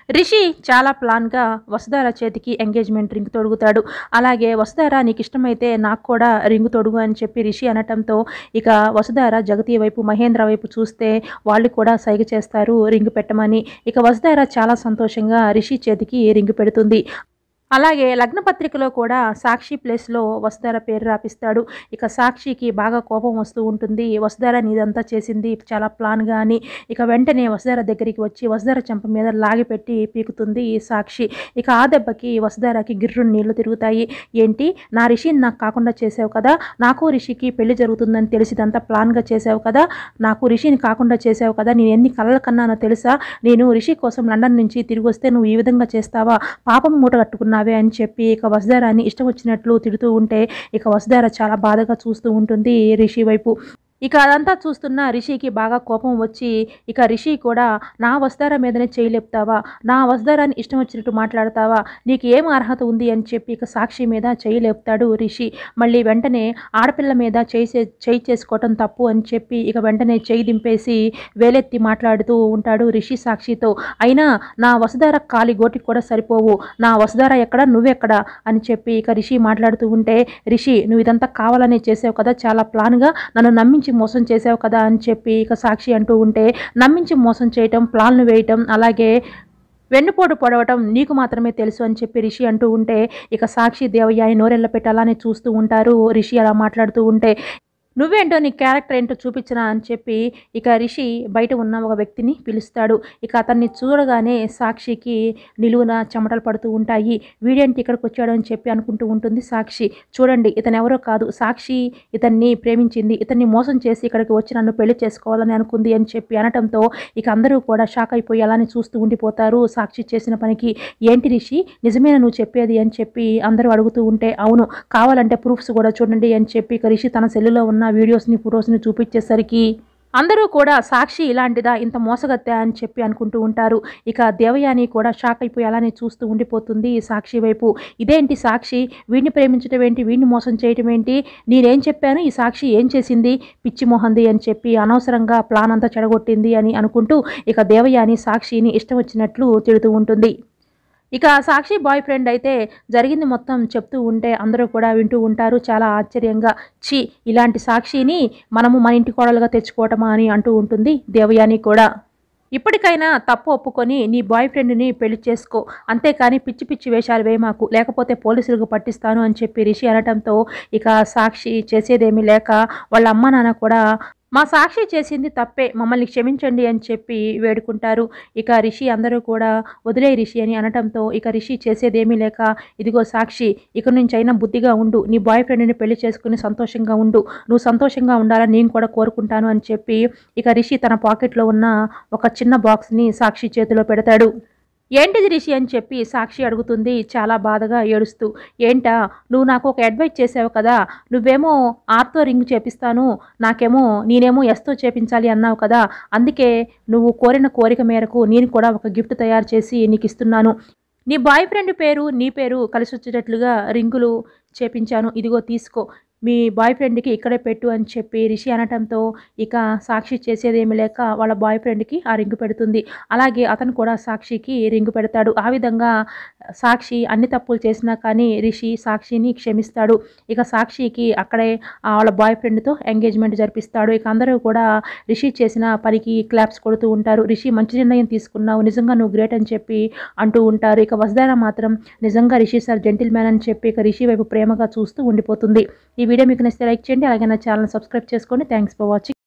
రిషి చాలా ప్లాన్గా వసుధార చేతికి engagement ring తొడుగుతాడు అలాగే వసుధార నీకు ఇష్టమైతే నాకు కూడా రింగు తొడుగు అని చెప్పి రిషి అనటంతో ఇక వసుధార జగతి వైపు మహేంద్ర వైపు చూస్తే వాళ్ళు కూడా సైగ చేస్తారు రింగు పెట్టమని ఇక వసుధార చాలా సంతోషంగా రిషి చేతికి రింగు పెడుతుంది అలాగే లగ్న పత్రికలో కూడా సాక్షి ప్లేస్లో వసుధార పేరు రాపిస్తాడు ఇక సాక్షికి బాగా కోపం వస్తూ ఉంటుంది వసుధార నీదంతా చేసింది చాలా ప్లాన్గా అని ఇక వెంటనే వసుధార దగ్గరికి వచ్చి వసుధార చెంప మీద లాగిపెట్టి పీకుతుంది సాక్షి ఇక ఆ దెబ్బకి వసుధారకి గిర్రు నీళ్లు తిరుగుతాయి ఏంటి నా రిషిని నాకు కాకుండా చేసావు కదా నాకు రిషికి పెళ్లి జరుగుతుందని తెలిసిదంతా ప్లాన్గా చేసావు కదా నాకు రిషిని కాకుండా చేసావు కదా నేను ఎన్ని కలలు కన్నానో తెలుసా నేను రిషి కోసం లండన్ నుంచి తిరిగి వస్తే నువ్వు ఈ విధంగా చేస్తావా పాపం మూట కట్టుకున్నావే అని చెప్పి ఇక వసుధారాన్ని ఇష్టం వచ్చినట్లు తిడుతూ ఉంటే ఇక వసుధార చాలా బాధగా చూస్తూ ఉంటుంది రిషి వైపు ఇక అదంతా చూస్తున్న రిషికి బాగా కోపం వచ్చి ఇక రిషి కూడా నా వసుధార మీదనే చేయి లేపుతావా నా వసుధారాన్ని ఇష్టం వచ్చినట్టు మాట్లాడతావా నీకు ఏం అర్హత ఉంది అని చెప్పి ఇక సాక్షి మీద చేయి లేపుతాడు రిషి మళ్ళీ వెంటనే ఆడపిల్ల మీద చేయి చే- చేయి చేసుకోవటం తప్పు అని చెప్పి ఇక వెంటనే చేయి దింపేసి వేలెత్తి మాట్లాడుతూ ఉంటాడు రిషి సాక్షితో అయినా నా వసుధార కాలి గోటికి కూడా సరిపోవు నా వసుధార ఎక్కడ నువ్వెక్కడ అని చెప్పి ఇక రిషి మాట్లాడుతూ ఉంటే రిషి నువ్వు ఇదంతా కావాలనే చేసావు కదా చాలా ప్లాన్గా నన్ను నమ్మించి మోసం చేసావు కదా అని చెప్పి ఇక సాక్షి అంటూ ఉంటే నమ్మించి మోసం చేయటం ప్లాన్లు వేయటం అలాగే వెన్నుపోటు పొడవటం నీకు మాత్రమే తెలుసు అని చెప్పి రిషి అంటూ ఉంటే ఇక సాక్షి దేవయ్యని నోరెళ్ళ పెట్టి అలానే చూస్తూ ఉంటారు రిషి అలా మాట్లాడుతూ ఉంటే నువ్వేంటో నీ క్యారెక్టర్ ఏంటో చూపించనా అని చెప్పి ఇక రిషి బయట ఉన్న ఒక వ్యక్తిని పిలుస్తాడు ఇక అతన్ని చూడగానే సాక్షికి నిలువున చెమటలు పడుతూ ఉంటాయి వీడేంటి ఇక్కడికి వచ్చాడు అని చెప్పి అనుకుంటూ ఉంటుంది సాక్షి చూడండి ఇతను ఎవరో కాదు సాక్షి ఇతన్ని ప్రేమించింది ఇతన్ని మోసం చేసి ఇక్కడికి వచ్చి నన్ను పెళ్లి చేసుకోవాలని అనుకుంది అని చెప్పి అనటంతో ఇక అందరూ కూడా షాక్ అయిపోయి అలానే చూస్తూ ఉండిపోతారు సాక్షి చేసిన పనికి ఏంటి రిషి నిజమేనా నువ్వు చెప్పేది అని చెప్పి అందరూ అడుగుతూ ఉంటే అవును కావాలంటే ప్రూఫ్స్ కూడా చూడండి అని చెప్పి ఇక రిషి తన సెల్లులో ఉన్న వీడియోస్ని ఫొటోస్ని చూపించేసరికి అందరూ కూడా సాక్షి ఇలాంటిదా ఇంత మోసగత్తా అని చెప్పి అనుకుంటూ ఉంటారు ఇక దేవయాని కూడా షాక్ అయిపోయి అలానే చూస్తూ ఉండిపోతుంది ఈ సాక్షి వైపు ఇదేంటి సాక్షి వీడిని ప్రేమించడం ఏంటి వీడిని మోసం చేయటం ఏంటి నేనేం చెప్పాను ఈ సాక్షి ఏం చేసింది పిచ్చి మొహంది అని చెప్పి అనవసరంగా ప్లాన్ అంతా చెడగొట్టింది అని అనుకుంటూ ఇక దేవయాని సాక్షిని ఇష్టం వచ్చినట్లు తిడుతూ ఉంటుంది ఇక సాక్షి బాయ్ ఫ్రెండ్ అయితే జరిగింది మొత్తం చెప్తూ ఉంటే అందరూ కూడా వింటూ ఉంటారు చాలా ఆశ్చర్యంగా చి ఇలాంటి సాక్షిని మనము మన ఇంటి కోడలుగా తెచ్చుకోవటమా అని అంటూ ఉంటుంది దేవయాని కూడా ఇప్పటికైనా తప్పు ఒప్పుకొని నీ బాయ్ ఫ్రెండ్ని పెళ్లి చేసుకో అంతేకాని పిచ్చి పిచ్చి వేషాలు వేయ మాకు లేకపోతే పోలీసులకు పట్టిస్తాను అని చెప్పి రిషి అనటంతో ఇక సాక్షి చేసేదేమీ లేక వాళ్ళ అమ్మ నాన్న కూడా మా సాక్షి చేసింది తప్పే మమ్మల్ని క్షమించండి అని చెప్పి వేడుకుంటారు ఇక రిషి అందరూ కూడా వదిలే రిషి అని అనటంతో ఇక రిషి చేసేదేమీ లేక ఇదిగో సాక్షి ఇక నుంచి అయినా బుద్ధిగా ఉండు నీ బాయ్ ఫ్రెండ్ని పెళ్లి చేసుకుని సంతోషంగా ఉండు నువ్వు సంతోషంగా ఉండాలని నేను కూడా కోరుకుంటాను అని చెప్పి ఇక రిషి తన పాకెట్లో ఉన్న ఒక చిన్న బాక్స్ని సాక్షి చేతిలో పెడతాడు ఏంటిది రిషి అని చెప్పి సాక్షి అడుగుతుంది చాలా బాధగా ఏడుస్తూ ఏంటా నువ్వు నాకు ఒక అడ్వైస్ చేసావు కదా నువ్వేమో ఆర్తో రింగ్ చేపిస్తాను నాకేమో నేనేమో ఎస్తో చేపించాలి అన్నావు కదా అందుకే నువ్వు కోరిన కోరిక మేరకు నేను కూడా ఒక గిఫ్ట్ తయారు చేసి నీకు ఇస్తున్నాను నీ బాయ్ ఫ్రెండ్ పేరు నీ పేరు కలిసి వచ్చేటట్లుగా రింగులు చేపించాను ఇదిగో తీసుకో మీ బాయ్ ఫ్రెండ్కి ఇక్కడే పెట్టు అని చెప్పి రిషి అనటంతో ఇక సాక్షి చేసేదేమి లేక వాళ్ళ బాయ్ ఫ్రెండ్కి ఆ రింగు పెడుతుంది అలాగే అతను కూడా సాక్షికి రింగు పెడతాడు ఆ విధంగా సాక్షి అన్ని తప్పులు చేసినా కానీ రిషి సాక్షిని క్షమిస్తాడు ఇక సాక్షికి అక్కడే ఆ వాళ్ళ బాయ్ ఫ్రెండ్తో ఎంగేజ్మెంట్ జరిపిస్తాడు ఇక అందరూ కూడా రిషి చేసిన పనికి క్లాప్స్ కొడుతూ ఉంటారు రిషి మంచి నిర్ణయం తీసుకున్నావు నిజంగా నువ్వు గ్రేట్ అని చెప్పి అంటూ ఉంటారు ఇక వసుధార మాత్రం నిజంగా రిషి సార్ జెంటిల్ మ్యాన్ అని చెప్పి ఇక రిషి వైపు ప్రేమగా చూస్తూ ఉండిపోతుంది ఈ వీడియో మీకు నచ్చితే లైక్ చేయండి అలాగే నా ఛానల్ సబ్స్క్రైబ్ చేసుకోండి థ్యాంక్స్ ఫర్ వాచింగ్